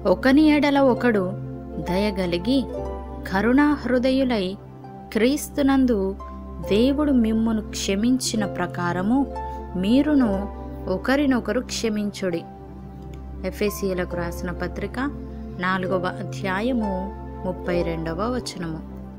ఒకని ఎడల ఒకడు దయగలిగి కరుణా హృదయులై క్రీస్తునందు దేవుడు మిమ్మును క్షమించిన ప్రకారము మీరును ఒకరినొకరు క్షమించుడి ఎఫ్ఎసీలకు రాసిన పత్రిక నాలుగవ అధ్యాయము ముప్పై రెండవ వచనము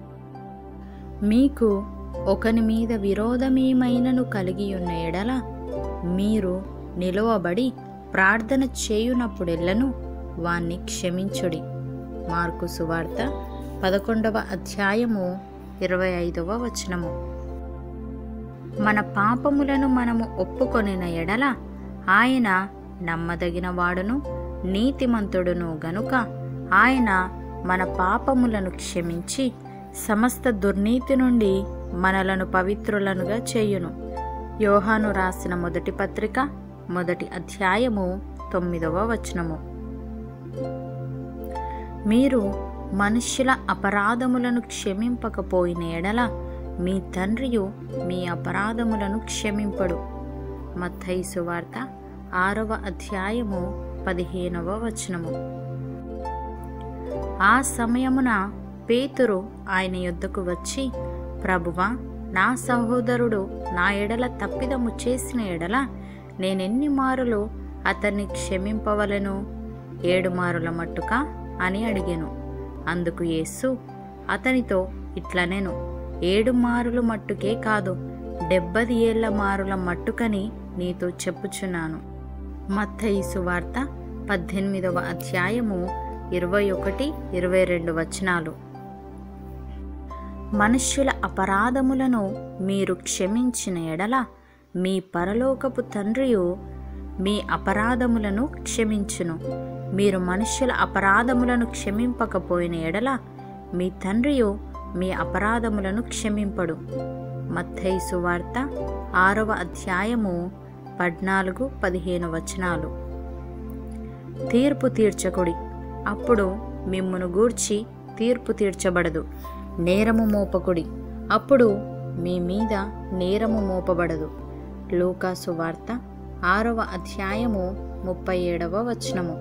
మీకు ఒకని మీద విరోధమేమైనను కలిగి ఉన్న ఎడల మీరు నిలువబడి ప్రార్థన చేయునప్పుడెల్లను వాణ్ణి క్షమించుడి మార్కు సువార్త పదకొండవ అధ్యాయము ఇరవై ఐదవ వచనము మన పాపములను మనము ఒప్పుకొనిన ఎడల ఆయన నమ్మదగిన వాడును నీతిమంతుడును గనుక ఆయన మన పాపములను క్షమించి సమస్త దుర్నీతి నుండి మనలను పవిత్రులనుగా చేయును యోహాను రాసిన మొదటి పత్రిక మొదటి అధ్యాయము తొమ్మిదవ వచనము మీరు మనుష్యుల అపరాధములను క్షమింపకపోయిన ఎడల మీ తండ్రియు మీ అపరాధములను క్షమింపడు మత్తయి సువార్త ఆరవ అధ్యాయము పదిహేనవ వచనము ఆ సమయమున పేతురు ఆయన యొద్దకు వచ్చి ప్రభువా నా సహోదరుడు నా ఎడల తప్పిదము చేసిన ఎడల నేనెన్ని మారులు అతన్ని క్షమింపవలెను ఏడు మారుల మట్టుకా అని అడిగాను అందుకు యేసు అతనితో ఇట్లనెను ఏడు మారులు మట్టుకే కాదు డెబ్బది ఏళ్ల మారుల మట్టుకని నీతో చెప్పుచున్నాను మత్తయి సువార్త పద్దెనిమిదవ అధ్యాయము ఇరవై ఒకటి ఇరవై రెండు వచనాలు మనుష్యుల అపరాధములను మీరు క్షమించిన ఎడల మీ పరలోకపు తండ్రియు మీ అపరాధములను క్షమించును మీరు మనుష్యుల అపరాధములను క్షమింపకపోయిన ఎడల మీ తండ్రియు మీ అపరాధములను క్షమింపడు మత్తయి సువార్త ఆరవ అధ్యాయము పద్నాలుగు పదిహేను వచనాలు తీర్పు తీర్చకుడి అప్పుడు మిమ్మును గూర్చి తీర్పు తీర్చబడదు నేరము మోపకుడి అప్పుడు మీ మీద నేరము మోపబడదు లూకాసు వార్త ఆరవ అధ్యాయము ముప్పై ఏడవ వచనము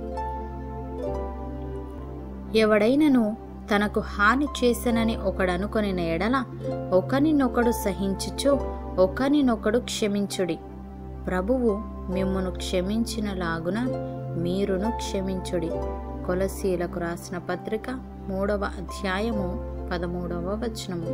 ఎవడైనను తనకు హాని చేసనని ఒకడనుకొనిన ఎడల ఒకనినొకడు సహించుచు ఒకనినొకడు క్షమించుడి ప్రభువు మిమ్మును క్షమించిన లాగున మీరును క్షమించుడి కొలసీలకు రాసిన పత్రిక మూడవ అధ్యాయము పదమూడవ వచనము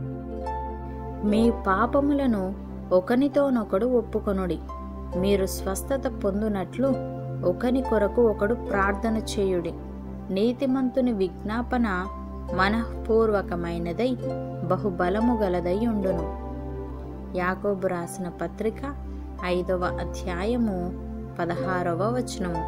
మీ పాపములను ఒకనితోనొకడు ఒప్పుకొనుడి మీరు స్వస్థత పొందునట్లు ఒకని కొరకు ఒకడు ప్రార్థన చేయుడి నీతిమంతుని విజ్ఞాపన మనఃపూర్వకమైనదై బహుబలము గలదై ఉండును యాకోబు రాసిన పత్రిక ఐదవ అధ్యాయము పదహారవ వచనము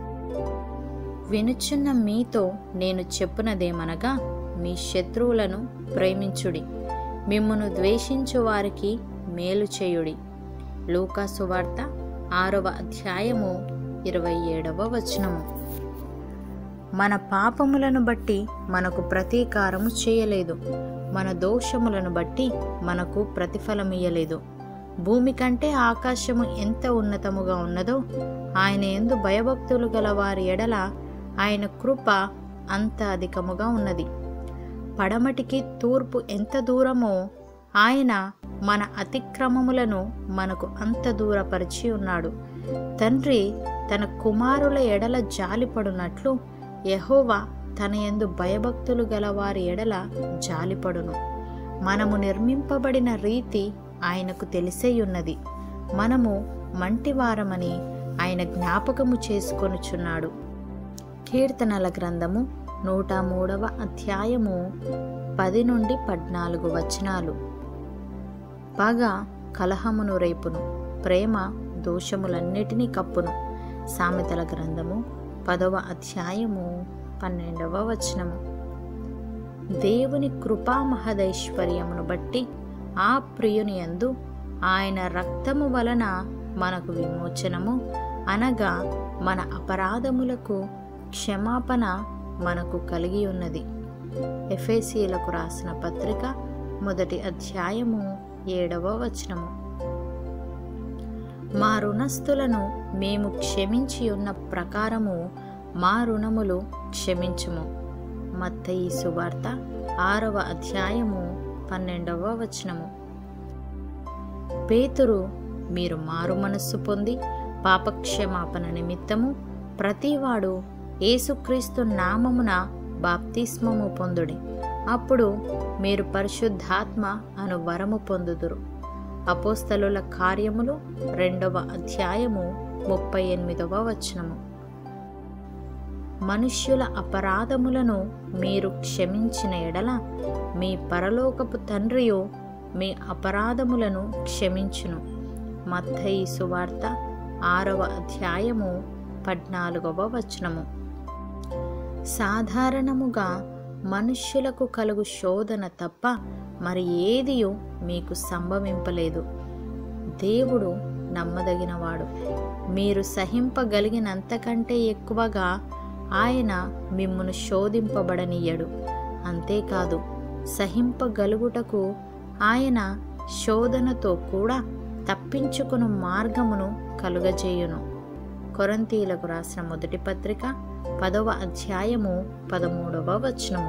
వినుచున్న మీతో నేను చెప్పునదేమనగా మీ శత్రువులను ప్రేమించుడి మిమ్మును ద్వేషించు వారికి మేలు చేయుడి లూకాసు వార్త ఆరవ అధ్యాయము ఇరవై ఏడవ వచనము మన పాపములను బట్టి మనకు ప్రతీకారము చేయలేదు మన దోషములను బట్టి మనకు ప్రతిఫలమియ్యలేదు భూమి కంటే ఆకాశము ఎంత ఉన్నతముగా ఉన్నదో ఆయన ఎందు భయభక్తులు గల వారి ఎడల ఆయన కృప అంత అధికముగా ఉన్నది పడమటికి తూర్పు ఎంత దూరమో ఆయన మన అతిక్రమములను మనకు అంత దూరపరిచి ఉన్నాడు తండ్రి తన కుమారుల ఎడల జాలిపడునట్లు యహోవా తన యందు భయభక్తులు గల వారి ఎడల జాలిపడును మనము నిర్మింపబడిన రీతి ఆయనకు తెలిసేయున్నది మనము మంటివారమని ఆయన జ్ఞాపకము చేసుకొనుచున్నాడు కీర్తనల గ్రంథము నూట మూడవ అధ్యాయము పది నుండి పద్నాలుగు వచనాలు పగ కలహమును రేపును ప్రేమ దోషములన్నిటినీ కప్పును సామెతల గ్రంథము పదవ అధ్యాయము పన్నెండవ వచనము దేవుని కృపా మహదైశ్వర్యమును బట్టి ఆ ప్రియుని యందు ఆయన రక్తము వలన మనకు విమోచనము అనగా మన అపరాధములకు క్షమాపణ మనకు కలిగి ఉన్నది ఎఫేసీలకు రాసిన పత్రిక మొదటి అధ్యాయము ఏడవ వచనము మా రుణస్థులను మేము క్షమించి ఉన్న ప్రకారము మా రుణములు క్షమించుము మత్తయి సువార్త ఆరవ అధ్యాయము పన్నెండవ వచనము పేతురు మీరు మారు మనస్సు పొంది పాపక్షమాపణ నిమిత్తము ప్రతివాడు యేసుక్రీస్తు నామమున బాప్తిస్మము పొందుడి అప్పుడు మీరు పరిశుద్ధాత్మ అను వరము పొందుదురు అపోస్తలుల కార్యములు రెండవ అధ్యాయము ముప్పై ఎనిమిదవ వచనము మనుష్యుల అపరాధములను మీరు క్షమించిన ఎడల మీ పరలోకపు తండ్రియు మీ అపరాధములను క్షమించును మత్తయి సువార్త ఆరవ అధ్యాయము పద్నాలుగవ వచనము సాధారణముగా మనుష్యులకు కలుగు శోధన తప్ప మరి ఏదియు మీకు సంభవింపలేదు దేవుడు నమ్మదగినవాడు మీరు సహింపగలిగినంతకంటే ఎక్కువగా ఆయన మిమ్మును శోధింపబడనీయడు అంతేకాదు సహింపగలుగుటకు ఆయన శోధనతో కూడా తప్పించుకుని మార్గమును కలుగజేయును కొరంతీలకు రాసిన మొదటి పత్రిక పదవ అధ్యాయము పదమూడవ వచనము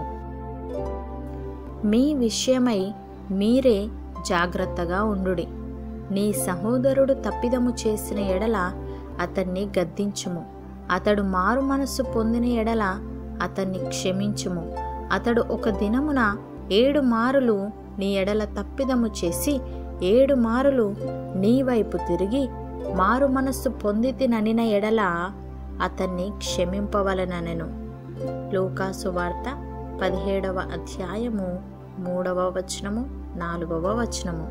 మీ విషయమై మీరే జాగ్రత్తగా ఉండుడి నీ సహోదరుడు తప్పిదము చేసిన ఎడల అతన్ని గద్దించుము అతడు మారు మనస్సు పొందిన ఎడల అతన్ని క్షమించుము అతడు ఒక దినమున ఏడు మారులు నీ ఎడల తప్పిదము చేసి ఏడు మారులు నీ వైపు తిరిగి మారు మనస్సు పొందితిననిన ఎడల అతన్ని క్షమింపవలననెను లూకాసు వార్త పదిహేడవ అధ్యాయము మూడవ వచనము నాలుగవ వచనము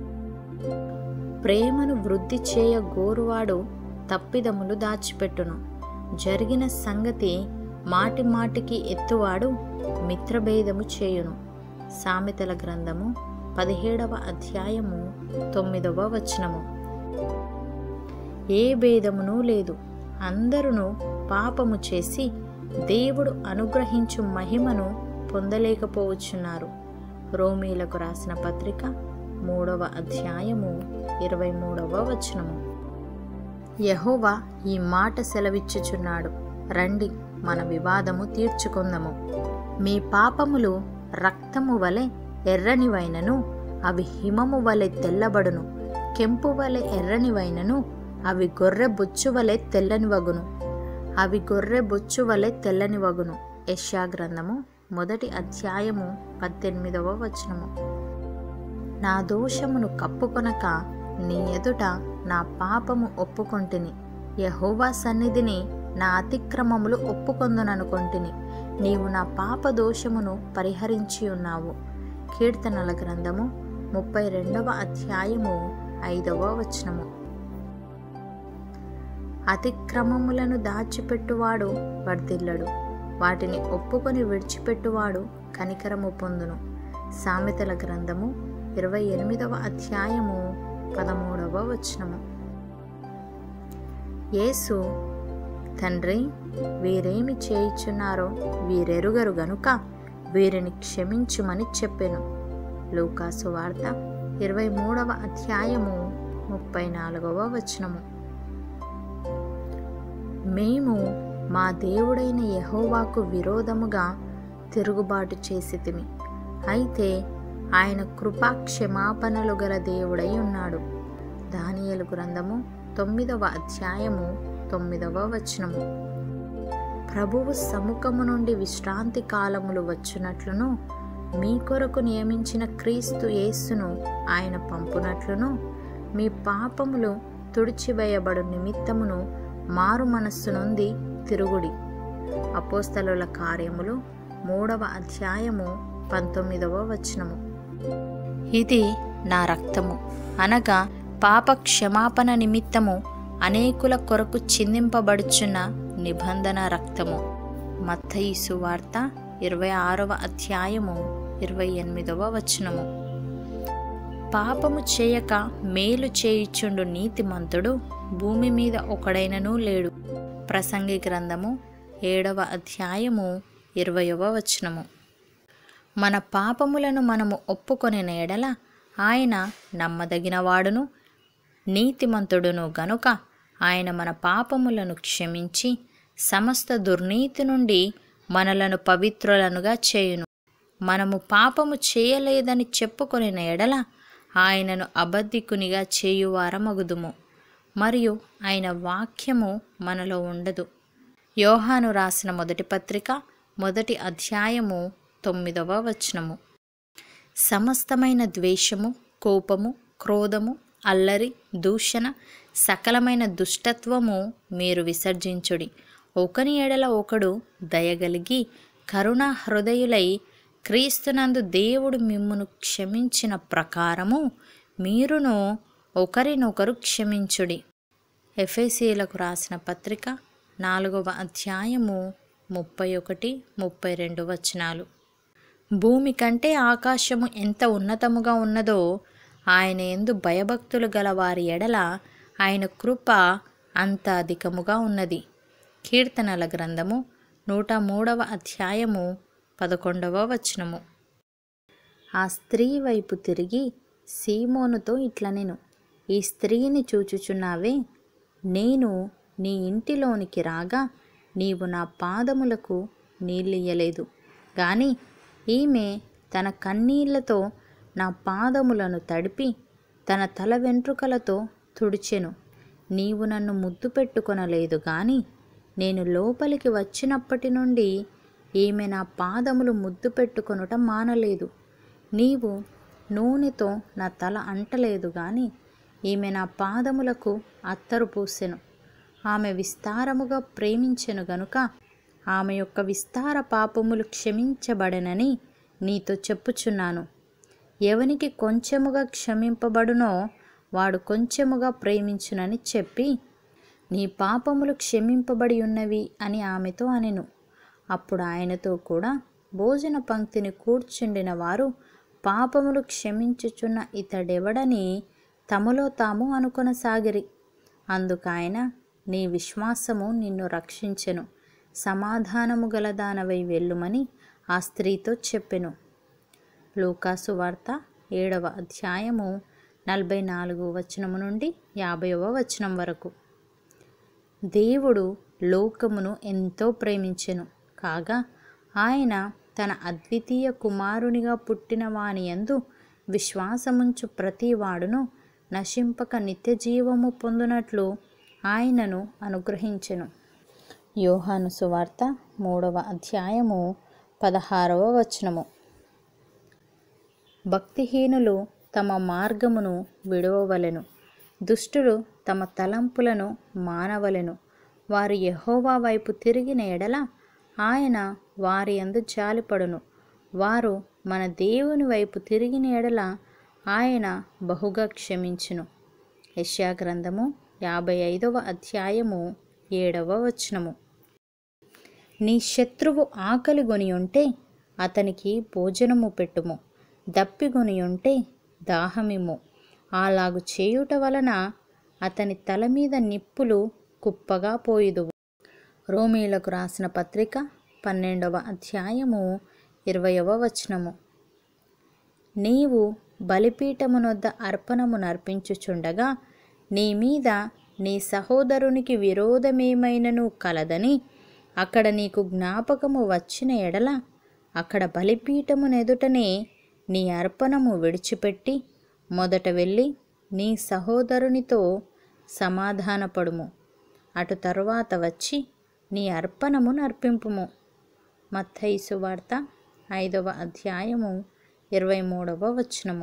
ప్రేమను వృద్ధి చేయ గోరువాడు తప్పిదములు దాచిపెట్టును జరిగిన సంగతి మాటి మాటికి ఎత్తువాడు మిత్రభేదము చేయును సామెతల గ్రంథము పదిహేడవ అధ్యాయము తొమ్మిదవ వచనము ఏ భేదమునూ లేదు అందరును పాపము చేసి దేవుడు అనుగ్రహించు మహిమను పొందలేకపోవచ్చున్నారు రోమీలకు రాసిన పత్రిక మూడవ అధ్యాయము ఇరవై మూడవ వచనము యహోవా ఈ మాట సెలవిచ్చుచున్నాడు రండి మన వివాదము తీర్చుకుందము మీ పాపములు రక్తము వలె ఎర్రనివైనను అవి హిమము వలె తెల్లబడును కెంపు వలె ఎర్రనివైనను అవి గొర్రె బొచ్చు వలె తెల్లనివగును అవి గొర్రె బొచ్చు వలె తెల్లనివగును యెషయా గ్రంథము మొదటి అధ్యాయము పద్దెనిమిదవ వచనము నా దోషమును కప్పుకొనక నీ ఎదుట నా పాపము ఒప్పుకొంటిని యహోవా సన్నిధిని నా అతిక్రమములు ఒప్పుకొందుననుకొంటిని నీవు నా పాప దోషమును పరిహరించి ఉన్నావు కీర్తనల గ్రంథము ముప్పై రెండవ అధ్యాయము ఐదవ వచనము అతిక్రమములను దాచిపెట్టువాడు వర్ధిల్లడు వాటిని ఒప్పుకొని విడిచిపెట్టువాడు కనికరము పొందును సామెతల గ్రంథము ఇరవై ఎనిమిదవ అధ్యాయము పదమూడవ వచనము యేసు తండ్రి వీరేమి చేయుచున్నారో వీరెరుగరు గనుక వీరిని క్షమించుమని చెప్పెను లూకాసు వార్త ఇరవై మూడవ అధ్యాయము ముప్పై నాలుగవ వచనము మేము మా దేవుడైన యహోవాకు విరోధముగా తిరుగుబాటు చేసితిమి అయితే ఆయన కృపా క్షమాపణలు గల దేవుడై ఉన్నాడు దానియలు గ్రంథము తొమ్మిదవ అధ్యాయము తొమ్మిదవ వచనము ప్రభువు సముఖము నుండి విశ్రాంతి కాలములు వచ్చునట్లును మీ కొరకు నియమించిన క్రీస్తు యేస్సును ఆయన పంపునట్లును మీ పాపములు తుడిచివేయబడు నిమిత్తమును మారు మనస్సు నుండి తిరుగుడి అపోస్తలుల కార్యములు మూడవ అధ్యాయము పంతొమ్మిదవ వచనము ఇది నా రక్తము అనగా పాప క్షమాపణ నిమిత్తము అనేకుల కొరకు చిందింపబడుచున్న నిబంధన రక్తము మత్తయి సువార్త ఇరవై ఆరవ అధ్యాయము ఇరవై ఎనిమిదవ వచనము పాపము చేయక మేలు చేయుచుండు నీతిమంతుడు భూమి మీద ఒకడైనను లేడు ప్రసంగి గ్రంథము ఏడవ అధ్యాయము ఇరవయవ వచనము మన పాపములను మనము ఒప్పుకొనిన ఎడల ఆయన నమ్మదగినవాడును నీతిమంతుడును గనుక ఆయన మన పాపములను క్షమించి సమస్త దుర్నీతి నుండి మనలను పవిత్రులనుగా చేయును మనము పాపము చేయలేదని చెప్పుకొనిన ఎడల ఆయనను అబద్ధికునిగా చేయువారమగుదుము మరియు ఆయన వాక్యము మనలో ఉండదు యోహాను రాసిన మొదటి పత్రిక మొదటి అధ్యాయము తొమ్మిదవ వచనము సమస్తమైన ద్వేషము కోపము క్రోధము అల్లరి దూషణ సకలమైన దుష్టత్వము మీరు విసర్జించుడి ఒకని ఎడల ఒకడు దయగలిగి కరుణా హృదయులై క్రీస్తునందు దేవుడు మిమ్మును క్షమించిన ప్రకారము మీరును ఒకరినొకరు క్షమించుడి ఎఫ్ఎసీలకు రాసిన పత్రిక నాలుగవ అధ్యాయము ముప్పై ఒకటి ముప్పై రెండు వచనాలు భూమి కంటే ఆకాశము ఎంత ఉన్నతముగా ఉన్నదో ఆయన ఎందు భయభక్తులు గల వారి ఎడల ఆయన కృప అంత అధికముగా ఉన్నది కీర్తనల గ్రంథము నూట మూడవ అధ్యాయము పదకొండవ వచనము ఆ స్త్రీ వైపు తిరిగి సీమోనుతో ఇట్లనెను ఈ స్త్రీని చూచుచున్నావే నేను నీ ఇంటిలోనికి రాగా నీవు నా పాదములకు నీళ్ళియ్యలేదు గాని ఈమె తన కన్నీళ్లతో నా పాదములను తడిపి తన తల వెంట్రుకలతో తుడిచెను నీవు నన్ను ముద్దు పెట్టుకొనలేదు గాని నేను లోపలికి వచ్చినప్పటి నుండి ఈమె నా పాదములు ముద్దు పెట్టుకొనుట మానలేదు నీవు నూనెతో నా తల అంటలేదు గాని ఈమె నా పాదములకు అత్తరు పూసెను ఆమె విస్తారముగా ప్రేమించెను గనుక ఆమె యొక్క విస్తార పాపములు క్షమించబడనని నీతో చెప్పుచున్నాను ఎవనికి కొంచెముగా క్షమింపబడునో వాడు కొంచెముగా ప్రేమించునని చెప్పి నీ పాపములు క్షమింపబడి ఉన్నవి అని ఆమెతో అనెను అప్పుడు ఆయనతో కూడా భోజన పంక్తిని కూర్చుండిన వారు పాపములు క్షమించుచున్న ఇతడెవడని తమలో తాము అనుకొనసాగిరి అందుకాయన నీ విశ్వాసము నిన్ను రక్షించెను సమాధానము గలదానవై వెళ్ళుమని ఆ స్త్రీతో చెప్పెను లూకాసు వార్త ఏడవ అధ్యాయము నలభై నాలుగు వచనము నుండి యాభైవ వచనం వరకు దేవుడు లోకమును ఎంతో ప్రేమించెను కాగా ఆయన తన అద్వితీయ కుమారునిగా పుట్టిన వాని యందు విశ్వాసముంచు ప్రతివాడును నశింపక నిత్య జీవము పొందునట్లు ఆయనను అనుగ్రహించెను యోహాను సువార్త మూడవ అధ్యాయము పదహారవ వచనము భక్తిహీనులు తమ మార్గమును విడవవలెను దుష్టులు తమ తలంపులను మానవలెను వారు యెహోవా వైపు తిరిగిన ఎడల ఆయన వారి యందు జాలిపడును వారు మన దేవుని వైపు తిరిగిన ఎడల ఆయన బహుగా క్షమించును యెషయా గ్రంథము యాభై ఐదవ అధ్యాయము ఏడవ వచనము నీ శత్రువు ఆకలి గొని ఉంటే అతనికి భోజనము పెట్టుము దప్పిగొని ఉంటే దాహమిమ్ము అలాగు చేయుట వలన అతని తల మీద నిప్పులు కుప్పగా పోయిదువు రోమీలకు రాసిన పత్రిక పన్నెండవ అధ్యాయము ఇరవయవ వచనము నీవు బలిపీఠమునొద్ద అర్పణము నర్పించుచుండగా నీ మీద నీ సహోదరునికి విరోధమేమైనను కలదని అక్కడ నీకు జ్ఞాపకము వచ్చిన ఎడల అక్కడ బలిపీఠమునెదుటనే నీ అర్పణము విడిచిపెట్టి మొదట వెళ్ళి నీ సహోదరునితో సమాధానపడుము అటు తరువాత వచ్చి నీ అర్పణము నర్పింపుము మత్తయి వార్త ఐదవ అధ్యాయము ఇరవై మూడవ వచనము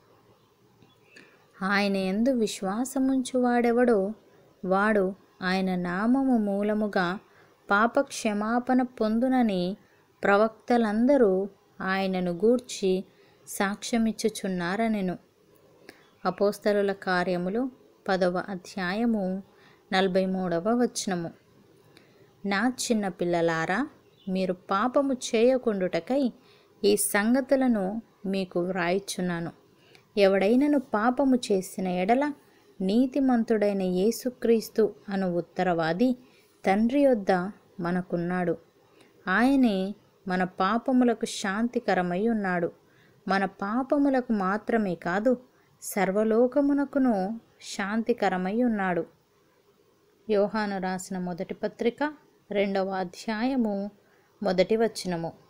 ఆయన ఎందు విశ్వాసముంచువాడెవడో వాడు ఆయన నామము మూలముగా పాప క్షమాపణ పొందునని ప్రవక్తలందరూ ఆయనను గూర్చి సాక్ష్యమిచ్చుచున్నారనెను అపోస్తలుల కార్యములు పదవ అధ్యాయము నలభై మూడవ వచనము నా చిన్న పిల్లలారా మీరు పాపము చేయకుండుటకై ఈ సంగతులను మీకు వ్రాయిచున్నాను ఎవడైనను పాపము చేసిన ఎడల నీతిమంతుడైన యేసుక్రీస్తు అను ఉత్తరవాది తండ్రి యొద్ద మనకున్నాడు ఆయనే మన పాపములకు శాంతికరమై ఉన్నాడు మన పాపములకు మాత్రమే కాదు సర్వలోకమునకును శాంతికరమై ఉన్నాడు యోహాను రాసిన మొదటి పత్రిక రెండవ అధ్యాయము మొదటి వచనము